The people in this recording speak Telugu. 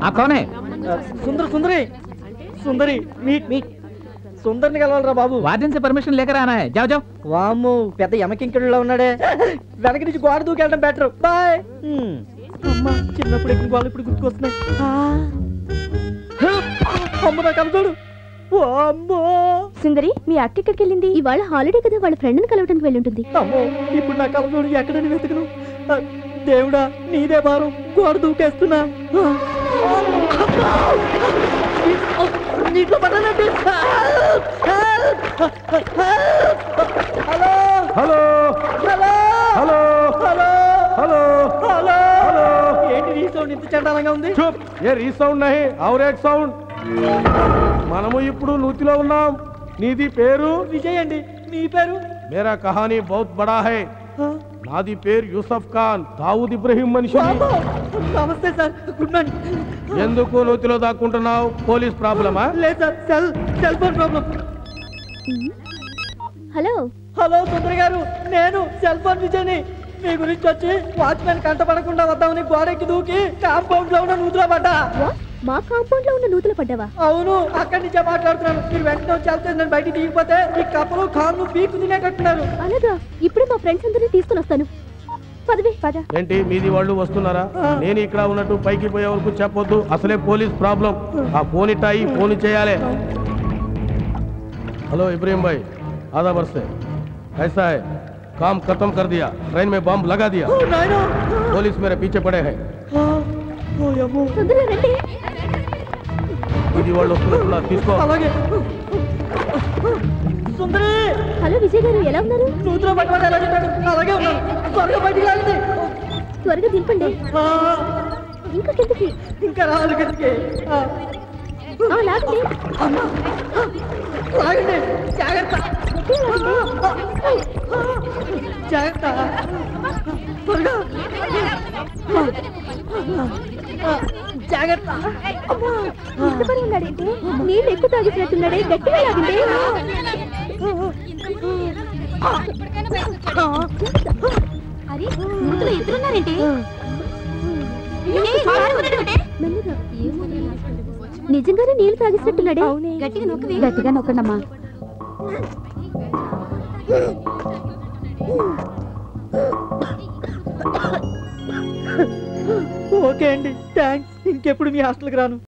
ఆ కోనే సుందర సుందరి సుందరి మీట్ మీట్ సుందరిని కలవాలరా బాబు వార్డెన్ से परमिशन लेकर आना है जाओ जाओ వామ్మో పెద్ద యమకింకడులో ఉన్నాడే వెనక నుంచి గోడ దూకెళ్ళడం బెటర్ బాయ్ అమ్మా చిన్నప్పుడు ఎక్కిన గోడలు ఇప్పుడు గుర్తుకొస్తున్నాయి ఆ. అమ్మ నా కలచోడు ఓ అమ్మో సుందరి మీ అక్క ఎక్కడికి వెళ్ళింది ఇవాళ హాలిడే కదా వాళ్ళ ఫ్రెండ్ని కలవడానికి వెళ్ళుంటుంది అమ్మో ఇప్పుడు నా కలచోడు ఎక్కడని వెతుకును ఆ, దేవుడా నీదే భారం గోడ దూకేస్తున్నా ఆ. నీటిలో పడ్డానండి hello hello hello hello hello hello hello hello ఏంటి ఈ సౌండ్ ఇంత చండాలంగా ఉంది చూప్ ఏ రీసౌండ్ నహి ఔర్ ఏక్ సౌండ్ మనము ఇప్పుడు నూతిలో ఉన్నాం నీది పేరు విజయ్ అండి మీ పేరు మేరా కహానీ బహుత్ బడా హై ఆ, నాది పేరు యూసఫ్ ఖాన్ దావూద్ ఇబ్రహీం మనిషిని బాబు, నమస్తే సార్ గుడ్ మార్నింగ్ ఎందుకు నూతిలో దాక్కుంటున్నావు పోలీస్ ప్రాబ్లమా లేదు sir cell cell phone problem hello hello Sundar గారు నేను సెల్ ఫోన్ విజయ్ని మీ గురించి వచ్చి వాచ్మెన్ కంట పడకుండా వద్దామని గోడెక్కి దూకి కాంపౌండ్ లో ఉన్న నూతులో పడ్డా What? మా కాంపౌండ్ లో ఉన్న నూతులు పడ్డావా అవును అక్కడి నుంచే మాట్లాడుతున్నాను మీరు వెంటనే వచ్చి వెళ్తే నేను బయటికి దిగిపోతే ఈ కప్పలు కాళ్ళు పీకు తినేటట్టున్నారు అలాగా ఇప్పుడే మా ఫ్రెండ్స్ అందరినీ తీసుకుని వస్తాను పదవి పద ఏంటి మీది వాళ్ళు వస్తున్నారా నేను ఇక్కడ ఉన్నట్టు పైకి పోయే వరకు చెప్పొద్దు అసలే పోలీస్ ప్రాబ్లం ఆ ఫోన్ ఇట్టాయి ఫోన్ చేయాలి हेलो इब्राहिम भाई आधा वर्ष से ऐसा है काम खत्म कर दिया ट्रेन में बम लगा दिया ఓ నాయనా पुलिस मेरे पीछे पड़े हैं ఆ, ఓ అమ్మో తొందరగా రండి ఇది వాళ్ళు వస్తున్నట్టున్నారు తీసుకో అలాగే సుందరి హలో విజయ్ గారు ఎలా ఉన్నారు నూతులో పట్టబడి ఎలా చెప్పాడు అలాగే ఉన్నాను త్వరగా బయటికి లాగింది త్వరగా దింపండి ఆ, ఇంకా కిందకి ఇంకా రావాలి గదికి ఆ, ఆ, లాగండి అమ్మా లాగండి జాగ్రత్త గట్టిగా లాగండి. జాగ్రత్త త్వరగా ఆ, జాగ్రత్త అమ్మా ఇంత పని ఉన్నాడేంటి నీళ్ళు ఎక్కువ తాగేసినట్టున్నాడే గట్టిగా లాగండి అరే నూతులో ఎదురున్నారేంటి మెల్లగా. నిజంగానే నీళ్లు తాగేసినట్టున్నాడే గట్టిగా నొక్కవి గట్టిగా నొక్కండమ్మా ఓకే అండి థ్యాంక్స్ ఇంకెప్పుడు మీ హాస్టల్కి రాను